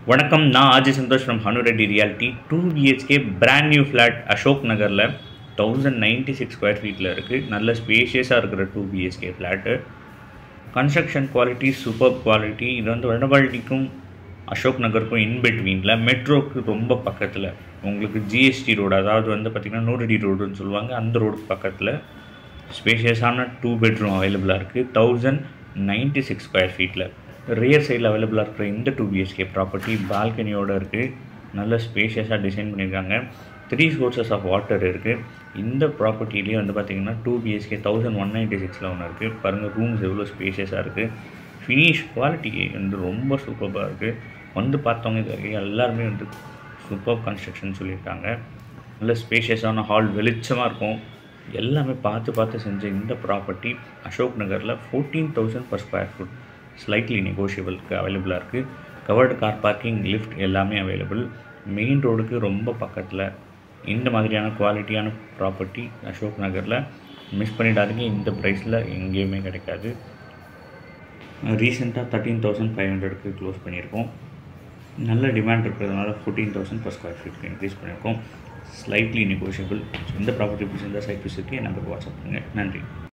வணக்கம் நான் ஆஜி Santhosh from Hanu Reddy reality two BHK brand new flat Ashok நகரில் தௌசண்ட் நைன்ட்டி சிக்ஸ் ஸ்கொயர் ஃபீட்டில் இருக்குது நல்ல ஸ்பேஷியஸாக இருக்கிற two BHK flat construction quality super quality இது வந்து வடபால்டிக்கும் அசோக் நகருக்கும் இன்பிட்வீனில் மெட்ரோக்கு ரொம்ப பக்கத்தில் உங்களுக்கு ஜிஎஸ்டி ரோடு அதாவது வந்து பார்த்திங்கன்னா நூறடி ரோடுன்னு சொல்லுவாங்க அந்த ரோடுக்கு பக்கத்தில் ஸ்பேஷியஸான டூ பெட்ரூம் அவைலபிளாக இருக்குது தௌசண்ட் நைன்ட்டி சிக்ஸ் ஸ்கொயர் ஃபீட்டில் ரியர் சைடில் அவைலபிளாக இருக்கிற இந்த டூ பிஹெச்கே ப்ராப்பர்ட்டி பால்கனியோடு இருக்குது நல்ல ஸ்பேஷியஸாக டிசைன் பண்ணியிருக்காங்க த்ரீ சோர்சஸ் ஆஃப் வாட்டர் இருக்குது இந்த ப்ராப்பர்ட்டிலேயே வந்து பார்த்திங்கன்னா two BHK thousand one ninety சிக்ஸில் ஒன்று இருக்குது பாருங்கள் ரூம்ஸ் எவ்வளோ ஸ்பேஷியஸாக இருக்குது ஃபினிஷ் குவாலிட்டி வந்து ரொம்ப சூப்பராக இருக்குது வந்து பார்த்தவங்க இது வரைக்கும் எல்லாருமே வந்து சூப்பர் கன்ஸ்ட்ரக்ஷன் சொல்லியிருக்காங்க நல்ல ஸ்பேஷியஸான ஹால் வெளிச்சமாக இருக்கும் எல்லாமே பார்த்து பார்த்து செஞ்ச இந்த ப்ராப்பர்ட்டி அசோக் நகரில் fourteen thousand per square foot slightly நெகோஷியபிளுக்கு அவைலபிளாக இருக்குது கவர்டு கார் பார்க்கிங் லிஃப்ட் எல்லாமே அவைலபிள் மெயின் ரோடுக்கு ரொம்ப பக்கத்தில் இந்த மாதிரியான குவாலிட்டியான ப்ராப்பர்ட்டி அசோக் நகரில் மிஸ் பண்ணிடாதீங்க இந்த ப்ரைஸில் எங்கேயுமே கிடைக்காது ரீசெண்டாக தேர்ட்டீன் தௌசண்ட் ஃபைவ் ஹண்ட்ரடுக்கு க்ளோஸ் பண்ணியிருக்கோம் நல்ல டிமாண்ட் இருக்கிறதுனால ஃபோர்டீன் தௌசண்ட் பர் ஸ்கொயர் ஃபீட்க்கு இன்க்ரீஸ் பண்ணியிருக்கோம் ஸ்லைட்லி நெகோஷியபிள் இந்த ப்ராப்பர்ட்டி பிடிச்சிருந்தால் சைட் விசிட்க்கு என் நம்பருக்கு வாட்ஸ்அப் பண்ணுங்கள் நன்றி